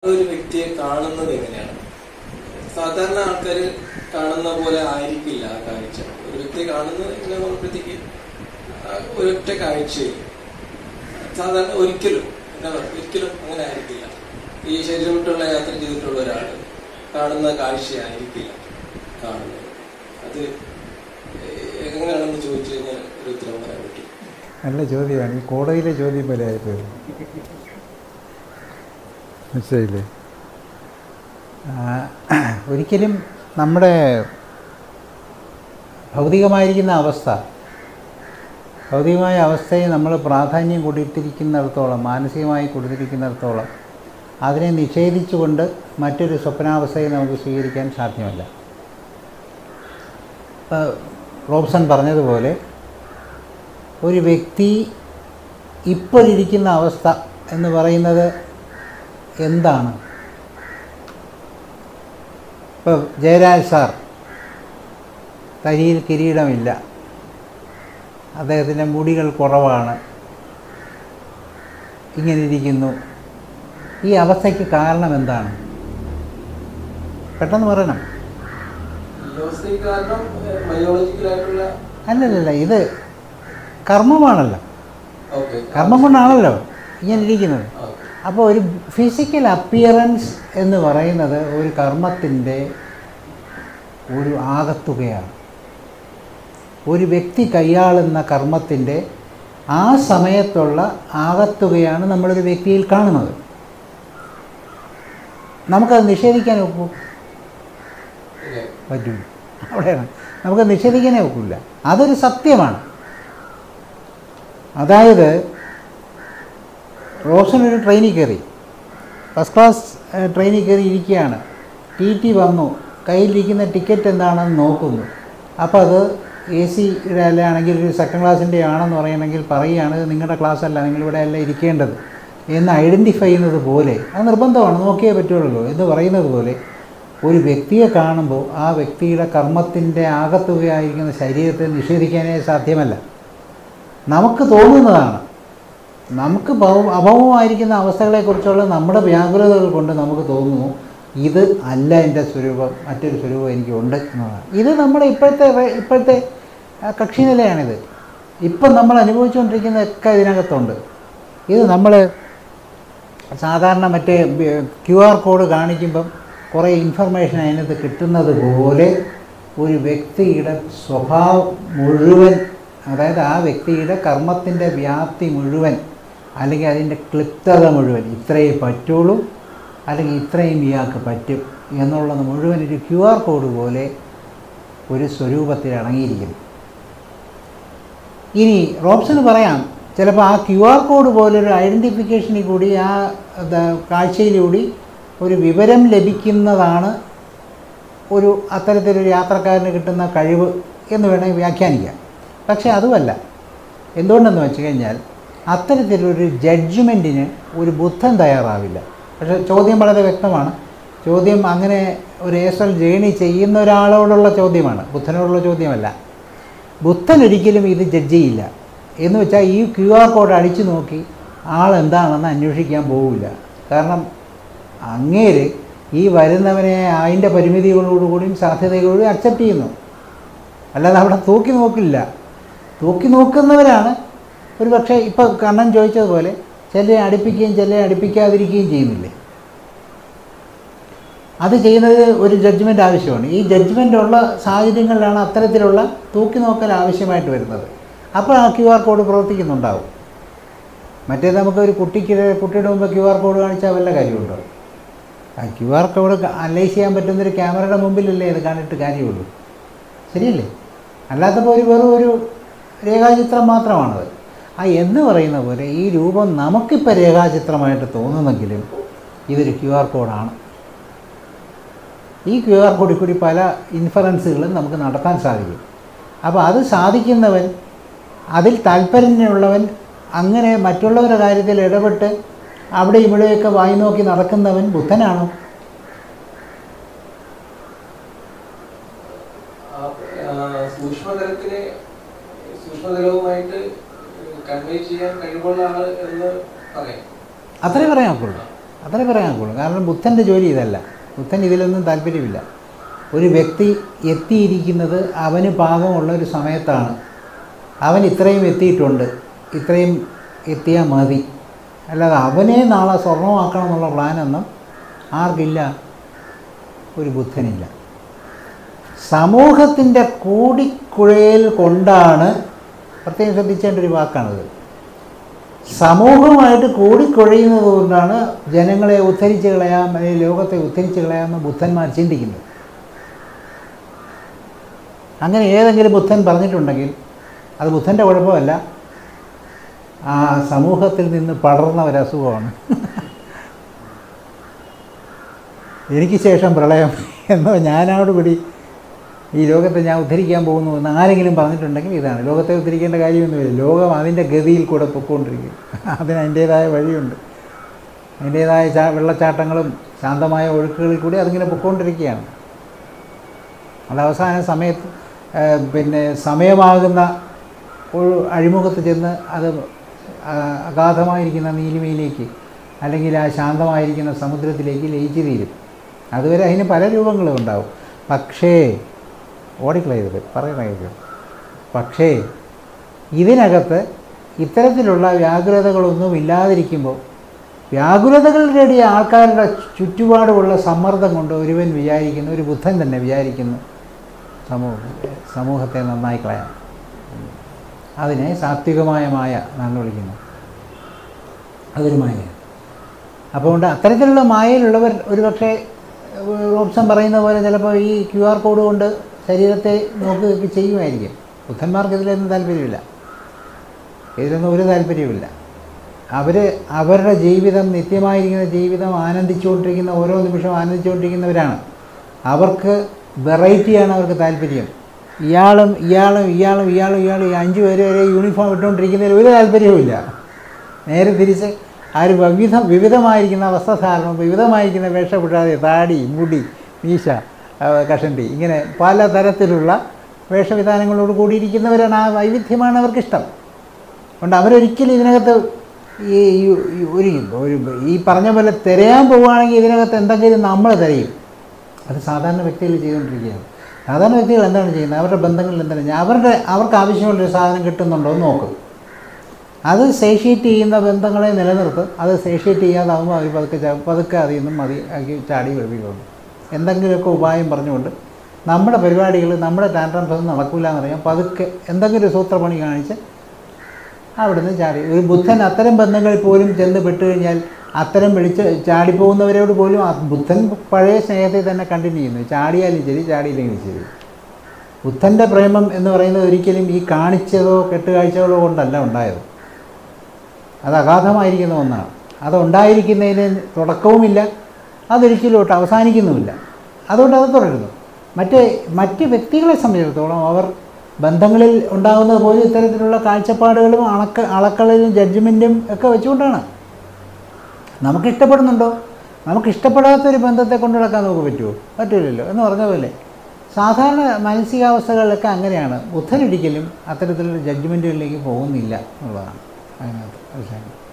ഒരു വ്യക്തിയെ കാണുന്നത് എങ്ങനെയാണ് സാധാരണ ആൾക്കാർ കാണുന്ന പോലെ ആയിരിക്കില്ല ആ കാഴ്ച ഒരു വ്യക്തിയെ കാണുന്നത് എങ്ങനെ പറയുമ്പോഴത്തേക്ക് ആ ഒരൊറ്റ കാഴ്ചയിൽ സാധാരണ ഒരിക്കലും എന്താ പറയുക ഒരിക്കലും അങ്ങനെ ആയിരിക്കില്ല ഈ ശരീരം വിട്ടുള്ള യാത്ര ചെയ്തിട്ടുള്ള ഒരാൾ കാണുന്ന കാഴ്ചയായിരിക്കില്ല കാണുന്നത് അത് എങ്ങനെയാണെന്ന് ചോദിച്ചു കഴിഞ്ഞാൽ ഒരു ഉത്തരം പറയാൻ പറ്റും നല്ല ചോദ്യമാണ് ഈ കോടതിയിലെ ചോദ്യം പോലെ ആയിപ്പോയി മനസ്സിലായില്ലേ ആ, ഒരിക്കലും നമ്മുടെ ഭൗതികമായിരിക്കുന്ന അവസ്ഥ ഭൗതികമായ അവസ്ഥയെ നമ്മൾ പ്രാധാന്യം കൊടുത്തിരിക്കുന്നിടത്തോളം മാനസികമായി കൊടുത്തിരിക്കുന്നിടത്തോളം അതിനെ നിഷേധിച്ചുകൊണ്ട് മറ്റൊരു സ്വപ്നാവസ്ഥയെ നമുക്ക് സ്വീകരിക്കാൻ സാധ്യമല്ല ഇപ്പോൾ റോബ്സൺ പറഞ്ഞതുപോലെ ഒരു വ്യക്തി ഇപ്പോഴിരിക്കുന്ന അവസ്ഥ എന്ന് പറയുന്നത് എന്താണ് ഇപ്പോൾ ജയരാജ് സാർ തരിയിൽ കിരീടമില്ല അദ്ദേഹത്തിൻ്റെ മുടികൾ കുറവാണ് ഇങ്ങനെ ഇരിക്കുന്നു ഈ അവസ്ഥയ്ക്ക് കാരണം എന്താണ് പെട്ടെന്ന് പറയണം ഈ അവസ്ഥയ്ക്ക് കാരണം ബയോളജിക്കലായിട്ടുള്ള അല്ലല്ലല്ല ഇത് കർമ്മമാണല്ലോ ഓക്കെ കർമ്മം കൊണ്ടാണല്ലോ ഇങ്ങനെ ഇരിക്കുന്നത് അപ്പോൾ ഒരു ഫിസിക്കൽ അപ്പിയറൻസ് എന്ന് പറയുന്നത് ഒരു കർമ്മത്തിൻ്റെ ഒരു ആകത്തുകയാണ് ഒരു വ്യക്തി കൈയാളുന്ന കർമ്മത്തിൻ്റെ ആ സമയത്തുള്ള ആകത്തുകയാണ് നമ്മളൊരു വ്യക്തിയിൽ കാണുന്നത് നമുക്കത് നിഷേധിക്കാൻ ഒക്കും പറ്റില്ല അവിടെയാണ് നമുക്ക് നിഷേധിക്കാനേ ഒക്കില്ല അതൊരു സത്യമാണ് അതായത് റോഷൻ ഒരു ട്രെയിനിൽ കയറി ഫസ്റ്റ് ക്ലാസ് ട്രെയിനിൽ കയറി ഇരിക്കുകയാണ് ടി ടി വന്നു കയ്യിലിരിക്കുന്ന ടിക്കറ്റ് എന്താണെന്ന് നോക്കുന്നു അപ്പോൾ അത് എ സിയുടെ അല്ല ആണെങ്കിൽ ഒരു സെക്കൻഡ് ക്ലാസ്സിൻ്റെ ആണെന്ന് പറയണമെങ്കിൽ പറയുകയാണ് "ഇത് നിങ്ങളുടെ ക്ലാസ് അല്ല നിങ്ങളിവിടെ അല്ല ഇരിക്കേണ്ടത് എന്ന് ഐഡൻറ്റിഫൈ ചെയ്യുന്നത് പോലെ അത് നിർബന്ധമാണ് നോക്കിയേ പറ്റുള്ളൂ എന്ന് പറയുന്നത് പോലെ ഒരു വ്യക്തിയെ കാണുമ്പോൾ ആ വ്യക്തിയുടെ കർമ്മത്തിൻ്റെ ആകത്തുകയായിരിക്കുന്ന ശരീരത്തെ നിഷേധിക്കാനേ സാധ്യമല്ല നമുക്ക് തോന്നുന്നതാണ് നമുക്ക് ഭൗ- അഭൗമമായിരിക്കുന്ന അവസ്ഥകളെക്കുറിച്ചുള്ള നമ്മുടെ വ്യാകുലതകൾ കൊണ്ട് നമുക്ക് തോന്നുന്നു ഇത് അല്ല എൻ്റെ സ്വരൂപം മറ്റൊരു സ്വരൂപം എനിക്കുണ്ട് എന്നതാണ് ഇത് നമ്മുടെ ഇപ്പോഴത്തെ വേ- ഇപ്പോഴത്തെ ആ, കക്ഷിനിലയാണിത് ഇപ്പം നമ്മൾ അനുഭവിച്ചുകൊണ്ടിരിക്കുന്നതൊക്കെ ഇതിനകത്തുണ്ട് ഇത് നമ്മൾ സാധാരണ മറ്റേ ക്യു ആർ കോഡ് കാണിക്കുമ്പം കുറേ ഇൻഫർമേഷൻ അതിനകത്ത് കിട്ടുന്നത് പോലെ ഒരു വ്യക്തിയുടെ സ്വഭാവം മുഴുവൻ അതായത് ആ വ്യക്തിയുടെ കർമ്മത്തിൻ്റെ വ്യാപ്തി മുഴുവൻ അല്ലെങ്കിൽ അതിൻ്റെ ക്ലിപ്തത മുഴുവൻ ഇത്രയേ പറ്റുള്ളൂ അല്ലെങ്കിൽ ഇത്രയും ഇയാൾക്ക് പറ്റും എന്നുള്ളത് മുഴുവൻ ഒരു ക്യു ആർ കോഡ് പോലെ ഒരു സ്വരൂപത്തിൽ അടങ്ങിയിരിക്കുന്നു ഇനി റോബ്സന് പറയാം ചിലപ്പോൾ ആ ക്യു ആർ കോഡ് പോലൊരു ഐഡൻറ്റിഫിക്കേഷനിൽ കൂടി ആ ദ- കാഴ്ചയിലൂടി ഒരു വിവരം ലഭിക്കുന്നതാണ് ഒരു അത്തരത്തിലൊരു യാത്രക്കാരന് കിട്ടുന്ന കഴിവ് എന്ന് വേണമെങ്കിൽ വ്യാഖ്യാനിക്കാം പക്ഷേ അതുമല്ല എന്തുകൊണ്ടെന്ന് വെച്ച് കഴിഞ്ഞാൽ അത്തരത്തിലൊരു ജഡ്ജ്മെൻറ്റിന് ഒരു ബുദ്ധൻ തയ്യാറാവില്ല പക്ഷേ ചോദ്യം വളരെ വ്യക്തമാണ് ചോദ്യം അങ്ങനെ ഒരു ഏസൽ ജേണി ചെയ്യുന്ന ഒരാളോടുള്ള ചോദ്യമാണ് ബുദ്ധനോടുള്ള ചോദ്യമല്ല ബുദ്ധൻ ഒരിക്കലും ഇത് ജഡ്ജ് ചെയ്യില്ല എന്ന് വെച്ചാൽ ഈ ക്യു ആർ കോഡ് അടിച്ചു നോക്കി ആൾ എന്താണെന്ന് അന്വേഷിക്കാൻ പോവില്ല കാരണം അങ്ങേര് ഈ വരുന്നവനെ അതിൻ്റെ പരിമിതികളോടുകൂടിയും സാധ്യതകളോടും അക്സെപ്റ്റ് ചെയ്യുന്നു അല്ലാതെ അവിടെ തൂക്കി നോക്കില്ല തൂക്കി നോക്കുന്നവരാണ് ഒരു പക്ഷേ ഇപ്പോൾ കണ്ണൻ ചോദിച്ചതുപോലെ ചിലരെ അടുപ്പിക്കുകയും ചിലരെ അടുപ്പിക്കാതിരിക്കുകയും ചെയ്യുന്നില്ലേ അത് ചെയ്യുന്നത് ഒരു ജഡ്ജ്മെൻ്റ് ആവശ്യമാണ് ഈ ജഡ്ജ്മെൻ്റ് ഉള്ള സാഹചര്യങ്ങളിലാണ് അത്തരത്തിലുള്ള തൂക്കി നോക്കൽ ആവശ്യമായിട്ട് വരുന്നത് അപ്പോൾ ആ ക്യു ആർ കോഡ് പ്രവർത്തിക്കുന്നുണ്ടാവും മറ്റേ നമുക്ക് ഒരു കുട്ടിക്ക് കുട്ടിയുടെ മുമ്പ് ക്യു ആർ കോഡ് കാണിച്ചാൽ വല്ല കാര്യമുണ്ടോ ആ ക്യു ആർ കോഡ് അനലൈസ് ചെയ്യാൻ പറ്റുന്നൊരു ക്യാമറയുടെ മുമ്പിലല്ലേ ഇത് കണ്ടിട്ട് കാര്യമുള്ളൂ ശരിയല്ലേ അല്ലാത്തപ്പോൾ ഒരു വെറും ഒരു രേഖാചിത്രം മാത്രമാണത് ആ എന്ന് പറയുന്ന പോലെ ഈ രൂപം നമുക്കിപ്പോൾ രേഖാചിത്രമായിട്ട് തോന്നുന്നെങ്കിലും ഇതൊരു ക്യു ആർ കോഡാണ് ഈ ക്യു ആർ കോഡിൽ കൂടി പല ഇൻഫറൻസുകളും നമുക്ക് നടത്താൻ സാധിക്കും അപ്പോൾ അത് സാധിക്കുന്നവൻ അതിൽ താല്പര്യമുള്ളവൻ അങ്ങനെ മറ്റുള്ളവരുടെ കാര്യത്തിൽ ഇടപെട്ട് അവിടെ ഇവിടെയൊക്കെ വായി നോക്കി നടക്കുന്നവൻ ബുദ്ധനാണോ സൂക്ഷ്മതലത്തിനെ സൂക്ഷ്മതലവുമായിട്ട് കൺവേ ചെയ്യാൻ കഴിവുള്ള ആള് എന്ന് പറയാം അത്രേ പറയാൻ ഒക്കുള്ളൂ അത്രേ പറയാനുള്ളൂ കാരണം ബുദ്ധൻ്റെ ജോലി ഇതല്ല ബുദ്ധൻ ഇതിലൊന്നും താല്പര്യമില്ല ഒരു വ്യക്തി എത്തിയിരിക്കുന്നത് അവന് പാകമുള്ള ഒരു സമയത്താണ് അവൻ ഇത്രയും എത്തിയിട്ടുണ്ട് ഇത്രയും എത്തിയാൽ മതി അല്ലാതെ അവനെ നാളെ സ്വർണ്ണമാക്കണം എന്നുള്ള പ്ലാനൊന്നും ആർക്കില്ല ഒരു ബുദ്ധനില്ല സമൂഹത്തിൻ്റെ കൂടിക്കുഴയിൽ കൊണ്ടാണ് പ്രത്യേകം ശ്രദ്ധിച്ചേണ്ട ഒരു വാക്കാണിത് സമൂഹമായിട്ട് കൂടിക്കുഴയുന്നത് കൊണ്ടാണ് ജനങ്ങളെ ഉദ്ധരിച്ച് കളയാം അല്ലെങ്കിൽ ലോകത്തെ ഉദ്ധരിച്ച് കളയാമെന്ന് ബുദ്ധന്മാർ ചിന്തിക്കുന്നത് അങ്ങനെ ഏതെങ്കിലും ബുദ്ധൻ പറഞ്ഞിട്ടുണ്ടെങ്കിൽ അത് ബുദ്ധൻ്റെ കുഴപ്പമല്ല ആ സമൂഹത്തിൽ നിന്ന് പടർന്ന ഒരു അസുഖമാണ് എനിക്ക് ശേഷം പ്രളയം എന്നോ ഞാനോട് കൂടി ഈ ലോകത്തെ ഞാൻ ഉദ്ധരിക്കാൻ പോകുന്നു എന്ന് ആരെങ്കിലും പറഞ്ഞിട്ടുണ്ടെങ്കിൽ ഇതാണ് ലോകത്തെ ഉദ്ധരിക്കേണ്ട കാര്യമൊന്നുമില്ല ലോകം അതിൻ്റെ ഗതിയിൽ കൂടെ പൊയ്ക്കൊണ്ടിരിക്കും അതിന് അതിൻ്റേതായ വഴിയുണ്ട് അതിൻ്റേതായ ചാ വെള്ളച്ചാട്ടങ്ങളും ശാന്തമായ ഒഴുക്കുകളിൽ കൂടി അതിങ്ങനെ പൊയ്ക്കൊണ്ടിരിക്കുകയാണ് അത് അവസാന സമയത്ത് ആ, പിന്നെ സമയമാകുന്ന ഒരു അഴിമുഖത്ത് ചെന്ന് അത് ആ, അഗാധമായിരിക്കുന്ന നീലിമയിലേക്ക് അല്ലെങ്കിൽ ആ ശാന്തമായിരിക്കുന്ന സമുദ്രത്തിലേക്ക് ലയിച്ചു തീരും അതുവരെ അതിന് പല രൂപങ്ങളും ഉണ്ടാവും പക്ഷേ ഓടിക്കളയരുത് പറയണത് പക്ഷേ ഇതിനകത്ത് ഇത്തരത്തിലുള്ള വ്യാകുലതകളൊന്നും ഇല്ലാതിരിക്കുമ്പോൾ വ്യാകുലതകളുടെ ആൾക്കാരുടെ ചുറ്റുപാടുമുള്ള സമ്മർദ്ദം കൊണ്ട് ഒരുവൻ വിചാരിക്കുന്നു ഒരു ബുദ്ധൻ തന്നെ വിചാരിക്കുന്നു സമൂഹ സമൂഹത്തെ നന്നായി കളയാം അതിനെ സാത്വികമായ മായ എന്നാണ് വിളിക്കുന്നത് അതൊരു മായയാണ് അപ്പോൾ കൊണ്ട് അത്തരത്തിലുള്ള മായയിലുള്ളവർ ഒരുപക്ഷെ ഓപ്ഷൻ പറയുന്ന പോലെ ചിലപ്പോൾ ഈ ക്യു ആർ കോഡ് കൊണ്ട് ശരീരത്തെ നോക്കുകയൊക്കെ ചെയ്യുമായിരിക്കും ബുദ്ധന്മാർക്ക് ഇതിലൊന്നും താല്പര്യമില്ല ഇതിലൊന്നും ഒരു താല്പര്യവുമില്ല അവർ അവരുടെ ജീവിതം നിത്യമായിരിക്കുന്ന ജീവിതം ആനന്ദിച്ചുകൊണ്ടിരിക്കുന്ന ഓരോ നിമിഷവും ആനന്ദിച്ചുകൊണ്ടിരിക്കുന്നവരാണ് അവർക്ക് വെറൈറ്റിയാണ് അവർക്ക് താല്പര്യം ഇയാളും ഇയാളും ഇയാളും ഇയാളും ഇയാളും ഈ അഞ്ച് പേര് വരെ യൂണിഫോം ഇട്ടുകൊണ്ടിരിക്കുന്നതിൽ ഒരു താല്പര്യവുമില്ല നേരെ തിരിച്ച് ആ ഒരു വിവിധ വിവിധമായിരിക്കുന്ന വസ്ത്രധാരണം വിവിധമായിരിക്കുന്ന വേഷപ്പെടാതെ താടി മുടി മീശ ആ, കഷണ്ടി ഇങ്ങനെ പല തരത്തിലുള്ള വേഷവിധാനങ്ങളോട് കൂടിയിരിക്കുന്നവരാണ് ആ വൈവിധ്യമാണ് അവർക്കിഷ്ടം അതുകൊണ്ട് അവരൊരിക്കലും ഇതിനകത്ത് ഈ ഈ- ഈ ഒരു ഒരു ഈ പറഞ്ഞ പോലെ തിരയാൻ പോവുകയാണെങ്കിൽ ഇതിനകത്ത് എന്തെങ്കിലും നമ്മൾ തിരയും അത് സാധാരണ വ്യക്തികൾ ചെയ്തുകൊണ്ടിരിക്കുകയാണ് സാധാരണ വ്യക്തികൾ എന്താണ് ചെയ്യുന്നത് അവരുടെ ബന്ധങ്ങളിൽ എന്താണ് ചെയ്യുന്നത്? അവരുടെ അവർക്ക് ആവശ്യമുള്ളൊരു സാധനം കിട്ടുന്നുണ്ടോ എന്ന് നോക്കും അത് സേഷ്യേറ്റ് ചെയ്യുന്ന ബന്ധങ്ങളെ നിലനിർത്തും അത് സേഷ്യേറ്റ് ചെയ്യാതാവുമ്പോൾ അവർ പതുക്കെ ചാ- പതുക്കെ അതിൽ നിന്നും മതി ആക്കി ചാടി വെളിവിലുണ്ട് എന്തെങ്കിലുമൊക്കെ ഉപായം പറഞ്ഞുകൊണ്ട് നമ്മുടെ പരിപാടികൾ നമ്മുടെ ടാൻട്രംസ് ഒന്നും നടക്കില്ല എന്നറിയാം പതുക്കെ എന്തെങ്കിലും ഒരു സൂത്രപ്പണി കാണിച്ച് അവിടുന്ന് ചാടി ഒരു ബുദ്ധൻ അത്തരം ബന്ധങ്ങളിൽ പോലും ചെന്ന് പെട്ട് കഴിഞ്ഞാൽ അത്തരം വിളിച്ച് ചാടിപ്പോകുന്നവരോട് പോലും ആ ബുദ്ധൻ പഴയ സ്നേഹത്തെ തന്നെ കണ്ടിന്യൂ ചെയ്യുന്നു ചാടിയാലും ശരി ചാടിയില്ലെങ്കിലും ശരി ബുദ്ധൻ്റെ പ്രേമം എന്ന് പറയുന്നത് ഒരിക്കലും ഈ കാണിച്ചതോ കെട്ടുകാഴ്ചകളോ കൊണ്ടല്ല ഉണ്ടായത് അത് അഗാധമായിരിക്കുന്ന ഒന്നാണ് അത് ഉണ്ടായിരിക്കുന്നതിന് തുടക്കവുമില്ല അതൊരിക്കലും ഒട്ട് അവസാനിക്കുന്നുമില്ല അതുകൊണ്ട് അത് തുടരുന്നു മറ്റ് മറ്റ് വ്യക്തികളെ സംബന്ധിച്ചിടത്തോളം അവർ ബന്ധങ്ങളിൽ ഉണ്ടാകുന്നത് പോലും ഇത്തരത്തിലുള്ള കാഴ്ചപ്പാടുകളും അളക്ക അളക്കളിലും ജഡ്ജ്മെൻറ്റും ഒക്കെ വെച്ചുകൊണ്ടാണ് നമുക്ക് ഇഷ്ടപ്പെടുന്നുണ്ടോ നമുക്ക് ഇഷ്ടപ്പെടാത്തൊരു ബന്ധത്തെ കൊണ്ടു നടക്കാൻ നമുക്ക് പറ്റുമോ പറ്റില്ലല്ലോ എന്ന് പറഞ്ഞ പോലെ സാധാരണ മാനസികാവസ്ഥകളിലൊക്കെ അങ്ങനെയാണ് ബുദ്ധനൊരിക്കലും അത്തരത്തിലുള്ള ജഡ്ജ്മെൻറ്റുകളിലേക്ക് പോകുന്നില്ല എന്നുള്ളതാണ് അതിനകത്ത് മനസ്സിലാക്കുന്നത്